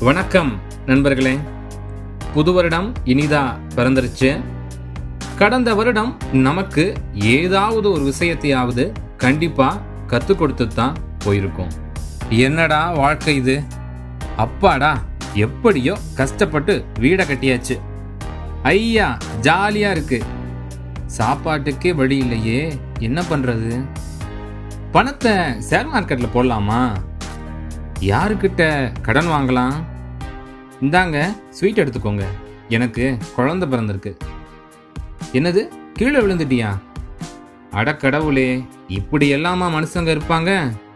வணக்கம் நண்பர்களே புது வருடம் இனிதா பிறந்துருச்சு கடந்த வருடம் நமக்கு ஏதாவது ஒரு விஷயத்தையாவது கண்டிப்பா கற்றுக் கொடுத்து தான் போயிருக்கோம் என்னடா வாழ்க்கை இது அப்பாடா எப்படியோ கஷ்டப்பட்டு வீடை கட்டியாச்சு ஐயா ஜாலியா இருக்கு சாப்பாட்டுக்கே வழி இல்லையே என்ன பண்றது பணத்தை ஷேர் மார்க்கெட்ல போடலாமா யாருக்கிட்ட கடன் வாங்கலாம் இந்தாங்க ஸ்வீட் எடுத்துக்கோங்க எனக்கு குழந்தை பிறந்திருக்கு என்னது கீழே விழுந்துட்டியா அட கடவுளே இப்படி எல்லாமா மனுஷங்க இருப்பாங்க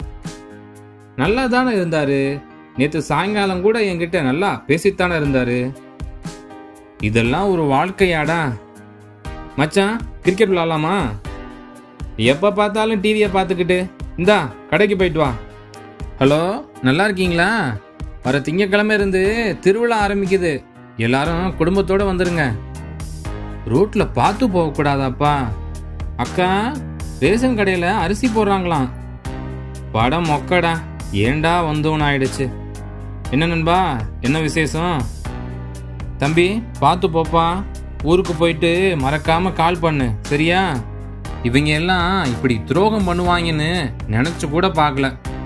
நல்லா தானே இருந்தாரு நேற்று சாயங்காலம் கூட என்கிட்ட நல்லா பேசித்தானே இருந்தாரு இதெல்லாம் ஒரு வாழ்க்கையாடா மச்சான் கிரிக்கெட் விளாடலாமா எப்போ பார்த்தாலும் டிவியை பார்த்துக்கிட்டு இந்தா கடைக்கு போயிட்டு வா ஹலோ நல்லா இருக்கீங்களா வர திங்கக்கிழமை இருந்து திருவிழா ஆரம்பிக்குது எல்லாரும் குடும்பத்தோட வந்துருங்க ரோட்ல பார்த்து போகக்கூடாதாப்பா அக்கா ரேஷன் கடையில அரிசி போடுறாங்களாம் படம் மொக்கடா ஏண்டா வந்தோன்னு ஆயிடுச்சு என்ன நண்பா என்ன விசேஷம் தம்பி பார்த்து போப்பா ஊருக்கு போயிட்டு மறக்காம கால் பண்ணு சரியா இவங்க எல்லாம் இப்படி துரோகம் பண்ணுவாங்கன்னு நினைச்சு கூட பார்க்கல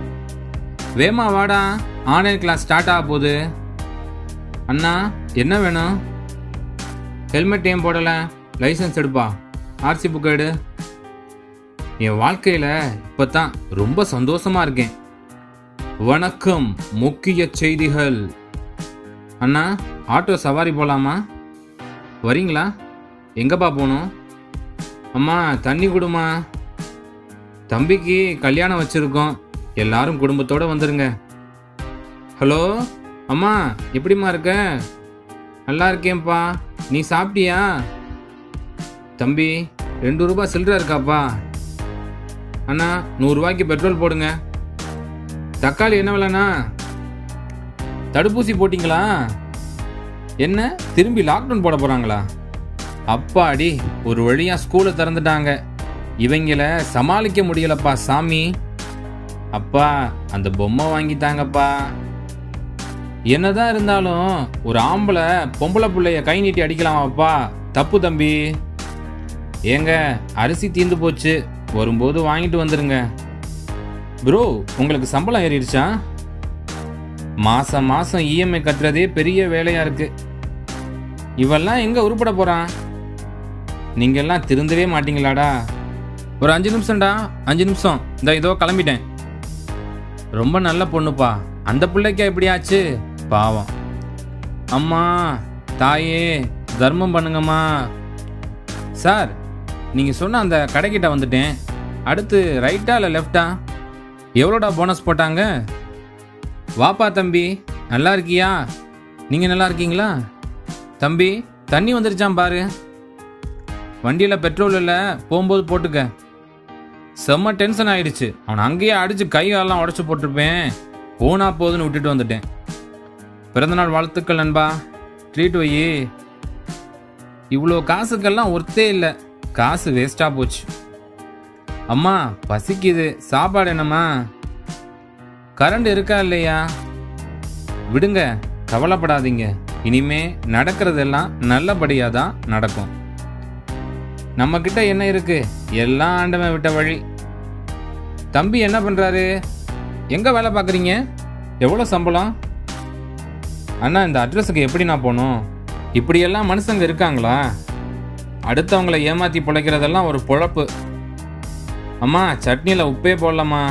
வேமா வாடா ஆன்லைன் கிளாஸ் ஸ்டார்ட் ஆக போகுது அண்ணா என்ன வேணும் ஹெல்மெட் ஏன் போடல லைசன்ஸ் எடுப்பா ஆர்சி புக் எடு என் வாழ்க்கையில இப்பதான் ரொம்ப சந்தோஷமா இருக்கேன் வணக்கம் முக்கிய செய்திகள் அண்ணா ஆட்டோ சவாரி போலாமா வரீங்களா எங்கப்பா போகணும் அம்மா தண்ணி கொடுமா தம்பிக்கு கல்யாணம் வச்சிருக்கோம் எல்லாரும் குடும்பத்தோட வந்துருங்க ஹலோ அம்மா எப்படிம்மா இருக்க நல்லா இருக்கேன்ப்பா நீ சாப்பிட்டியா தம்பி ரெண்டு ரூபாய் சில்லற இருக்காப்பா அண்ணா நூறுரூவாய்க்கு பெட்ரோல் போடுங்க தக்காளி என்ன விலைண்ணா தடுப்பூசி போட்டிங்களா என்ன திரும்பி லாக்டவுன் போட போறாங்களா அப்பாடி ஒரு வழியா ஸ்கூலை திறந்துட்டாங்க இவங்கள சமாளிக்க முடியலப்பா சாமி அப்பா அந்த பொம்மை வாங்கித்தாங்கப்பா என்னதான் இருந்தாலும் ஒரு ஆம்பளை பொம்பளை பிள்ளைய கை நீட்டி அடிக்கலாமாப்பா தப்பு தம்பி ஏங்க அரிசி தீந்து போச்சு வரும்போது வாங்கிட்டு வந்துருங்க ப்ரோ உங்களுக்கு சம்பளம் ஏறிடுச்சா மாசம் மாசம் இஎம்ஐ கட்டுறதே பெரிய வேலையா இருக்கு இவெல்லாம் எங்க உருப்பட போறான் நீங்க எல்லாம் திருந்தவே மாட்டீங்களாடா ஒரு அஞ்சு நிமிஷம்டா அஞ்சு நிமிஷம் இந்த இதோ கிளம்பிட்டேன் ரொம்ப நல்ல பொண்ணுப்பா அந்த பிள்ளைக்கா எப்படி ஆச்சு பாவம் அம்மா தாயே தர்மம் பண்ணுங்கம்மா சார் நீங்க சொன்ன அந்த கடைக்கிட்ட வந்துட்டேன் அடுத்து ரைட்டா இல்லை லெஃப்டா எவ்வளோடா போனஸ் போட்டாங்க வாப்பா தம்பி நல்லா இருக்கியா நீங்க நல்லா இருக்கீங்களா தம்பி தண்ணி வந்துருச்சான் பாரு வண்டியில் பெட்ரோல் இல்லை போகும்போது போட்டுக்க செம்ம டென்ஷன் ஆயிடுச்சு அவன் அங்கேயே அடிச்சு கை காலெல்லாம் உடச்சு போட்டிருப்பேன் போனா போதுன்னு விட்டுட்டு வந்துட்டேன் பிறந்தநாள் வாழ்த்துக்கள் நண்பா ட்ரீட் வை இவ்வளோ காசுக்கெல்லாம் ஒர்த்தே இல்லை காசு வேஸ்ட்டாக போச்சு அம்மா பசிக்குது சாப்பாடு என்னம்மா கரண்ட் இருக்கா இல்லையா விடுங்க கவலைப்படாதீங்க இனிமே நடக்கிறதெல்லாம் நல்லபடியாக தான் நடக்கும் நம்ம கிட்ட என்ன இருக்கு எல்லாம் ஆண்டவன் விட்ட வழி தம்பி என்ன பண்றாரு எங்க வேலை பார்க்குறீங்க எவ்வளோ சம்பளம் அண்ணா இந்த அட்ரஸுக்கு எப்படி நான் போகணும் இப்படியெல்லாம் மனுஷங்க இருக்காங்களா அடுத்தவங்களை ஏமாத்தி பிழைக்கிறதெல்லாம் ஒரு பொழப்பு அம்மா சட்னியில் உப்பே போடலாமா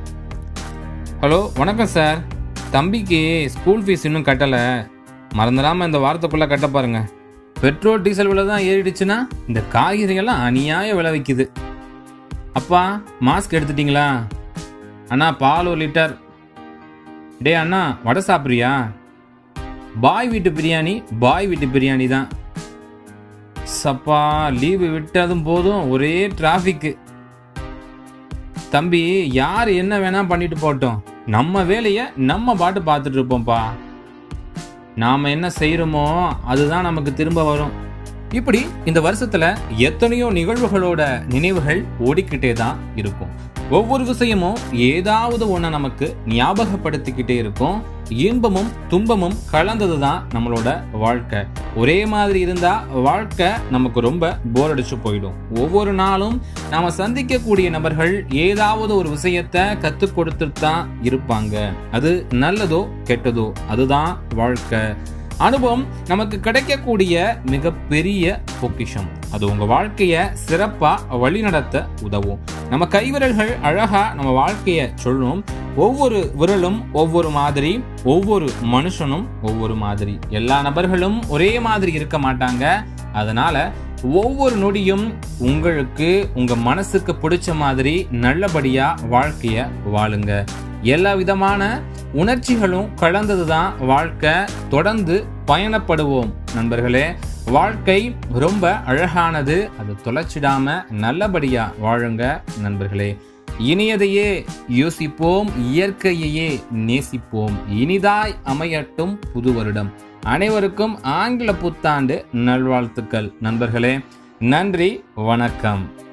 ஹலோ வணக்கம் சார் தம்பிக்கு ஸ்கூல் ஃபீஸ் இன்னும் கட்டலை மறந்துடாமல் இந்த வாரத்துக்குள்ளே கட்ட பாருங்க பெட்ரோல் டீசல் விலை தான் ஏறிடுச்சுன்னா இந்த காய்கறிகள்லாம் அநியாய விலை விற்கிது அப்பா மாஸ்க் எடுத்துட்டீங்களா அண்ணா பால் ஒரு லிட்டர் டே அண்ணா வடை சாப்பிட்றியா பாய் வீட்டு பிரியாணி பாய் வீட்டு பிரியாணி தான் சப்பா லீவு விட்டதும் போதும் ஒரே டிராஃபிக்கு தம்பி யார் என்ன வேணா பண்ணிட்டு போட்டோம் நம்ம வேலையை நம்ம பாட்டு பார்த்துட்டு இருப்போம்ப்பா நாம என்ன செய்யறோமோ அதுதான் நமக்கு திரும்ப வரும் இப்படி இந்த வருஷத்துல எத்தனையோ நிகழ்வுகளோட நினைவுகள் ஓடிக்கிட்டே தான் இருக்கும் ஒவ்வொரு விஷயமும் ஏதாவது ஒன்று நமக்கு ஞாபகப்படுத்திக்கிட்டே இருக்கும் இன்பமும் துன்பமும் கலந்தது தான் நம்மளோட வாழ்க்கை ஒரே மாதிரி இருந்தா வாழ்க்கை நமக்கு ரொம்ப போர் அடிச்சு போயிடும் ஒவ்வொரு நாளும் நாம சந்திக்கக்கூடிய நபர்கள் ஏதாவது ஒரு விஷயத்த கத்துக் கொடுத்துட்டு தான் இருப்பாங்க அது நல்லதோ கெட்டதோ அதுதான் வாழ்க்கை அனுபவம் நமக்கு கிடைக்கக்கூடிய மிகப்பெரிய பொக்கிஷம் அது உங்க வாழ்க்கைய சிறப்பா வழிநடத்த உதவும் நம்ம கைவிரல்கள் அழகா நம்ம வாழ்க்கைய சொல்லும் ஒவ்வொரு விரலும் ஒவ்வொரு மாதிரி ஒவ்வொரு மனுஷனும் ஒவ்வொரு மாதிரி எல்லா நபர்களும் ஒரே மாதிரி இருக்க மாட்டாங்க அதனால ஒவ்வொரு நொடியும் உங்களுக்கு உங்க மனசுக்கு பிடிச்ச மாதிரி நல்லபடியா வாழ்க்கைய வாழுங்க எல்லா விதமான உணர்ச்சிகளும் கலந்தது தான் வாழ்க்கை தொடர்ந்து பயணப்படுவோம் நண்பர்களே வாழ்க்கை ரொம்ப அழகானது அது தொலைச்சிடாம நல்லபடியா வாழுங்க நண்பர்களே இனியதையே யோசிப்போம் இயற்கையையே நேசிப்போம் இனிதாய் அமையட்டும் புது வருடம் அனைவருக்கும் ஆங்கில புத்தாண்டு நல்வாழ்த்துக்கள் நண்பர்களே நன்றி வணக்கம்